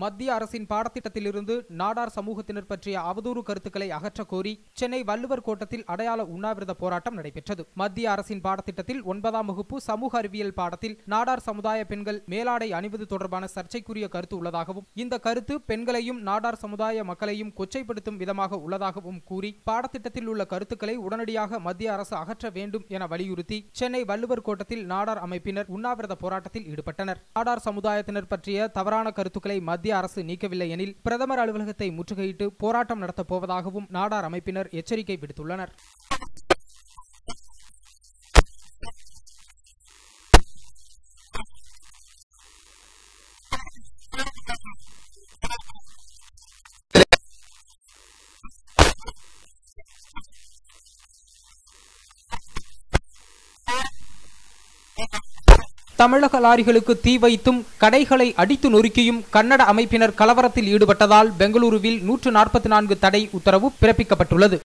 மத்திய அரசின் பாடத்திட்டத்திலிருந்து நாடார் சமூகத்தினர் பற்றிய அவதூறு கருத்துக்களை அகற்றக் கோரி சென்னை வள்ளுவர் கோட்டத்தில் அடையாள உண்ணாவிரத போராட்டம் நடைபெற்றது மத்திய அரசின் பாடத்திட்டத்தில் ஒன்பதாம் வகுப்பு சமூக அறிவியல் பாடத்தில் நாடார் சமுதாய பெண்கள் மேலாடை அணிவது தொடர்பான சர்ச்சைக்குரிய கருத்து உள்ளதாகவும் இந்த கருத்து பெண்களையும் நாடார் சமுதாய மக்களையும் கொச்சைப்படுத்தும் விதமாக உள்ளதாகவும் கூறி பாடத்திட்டத்தில் உள்ள கருத்துக்களை உடனடியாக மத்திய அரசு அகற்ற வேண்டும் என வலியுறுத்தி சென்னை வள்ளுவர் கோட்டத்தில் நாடார் அமைப்பினர் உண்ணாவிரத போராட்டத்தில் ஈடுபட்டனர் நாடார் சமுதாயத்தினர் பற்றிய தவறான கருத்துக்களை மத்திய அரசு நீக்கவில்லை எனில் பிரதமர் அலுவலகத்தை முற்றுகையிட்டு போராட்டம் நடத்தப் போவதாகவும் நாடார் அமைப்பினர் எச்சரிக்கை விடுத்துள்ளனர் தமிழக லாரிகளுக்கு தீ வைத்தும் கடைகளை அடித்து நொறுக்கியும் கன்னட அமைப்பினர் கலவரத்தில் ஈடுபட்டதால் பெங்களூருவில் நூற்று நாற்பத்தி நான்கு தடை உத்தரவு பிறப்பிக்கப்பட்டுள்ளது